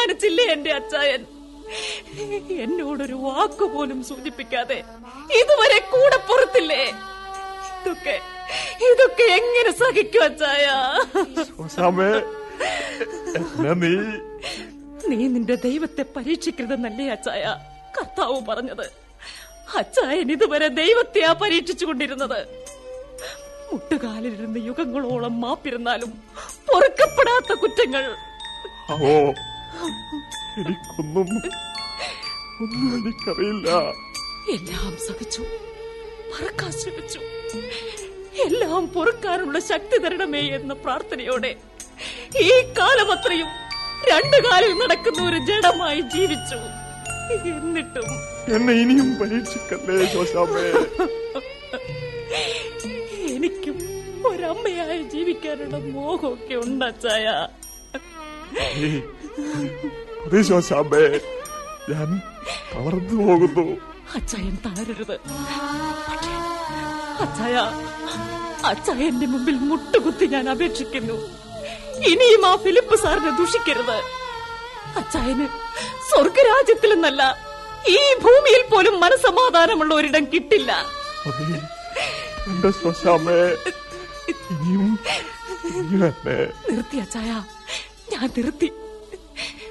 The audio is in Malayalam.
തീരുമാനിച്ചില്ലേ എന്റെ അച്ചായൻ എന്നോടൊരു വാക്കുപോലും സൂചിപ്പിക്കാതെ ഇതുവരെ കൂടെ പുറത്തില്ലേ ഇതൊക്കെ ഇതൊക്കെ എങ്ങനെ സഹിക്കും അച്ചായ ശോശാമേ എന്നെ നീ നീ നിന്റെ ദൈവത്തെ പരീക്ഷിക്കരുതെന്നല്ലേ അച്ചായ കർത്താവ് പറഞ്ഞത് അച്ചായൻ ഇതുവരെ ദൈവത്തെയാ പരീക്ഷിച്ചുകൊണ്ടിരുന്നത് മുട്ടുകാലിലിരുന്ന് യുഗങ്ങളോളം മാപ്പിരുന്നാലും പൊറുക്കപ്പെടാത്ത കുറ്റങ്ങൾ ഓ എനിക്കൊന്നും ഒന്നും എനിക്കറിയില്ല എല്ലാം സഹിച്ചു മറക്കാൻ ശ്രമിച്ചു എല്ലാം പൊറുക്കാനുള്ള ശക്തി തരണമേ എന്ന പ്രാർത്ഥനയോടെ ഈ കാലമത്രയും രണ്ടു കാലിൽ നടക്കുന്ന ഒരു ജഡമായി ജീവിച്ചു എന്നിട്ടും എന്നെ ഇനിയും പരീക്ഷിക്കല്ലേ ശോശാമേ എനിക്കും ഒരമ്മയായി ജീവിക്കാനുള്ള മോഹമൊക്കെ ഉണ്ടച്ചായ അതേ ശോശാമേ ഞാൻ തളർന്നു പോകുന്നു അച്ചായൻ തളരരുത് പക്ഷേ, അച്ചായ അച്ചായന്റെ മുമ്പിൽ മുട്ടുകുത്തി ഞാൻ അപേക്ഷിക്കുന്നു ഇനിയും ആ ഫിലിപ്പ് സാറിനെ ദുഷിക്കരുത് അച്ചായന് സ്വർഗരാജ്യത്തിൽ നിന്നല്ല ഈ ഭൂമിയിൽ പോലും മനസമാധാനമുള്ള ഒരിടം കിട്ടില്ല അതേ എന്റെ ശോശാമേ ഇനിയും ഇനിയും എന്നെ നിർത്തി അച്ചായ ഞാൻ നിർത്തി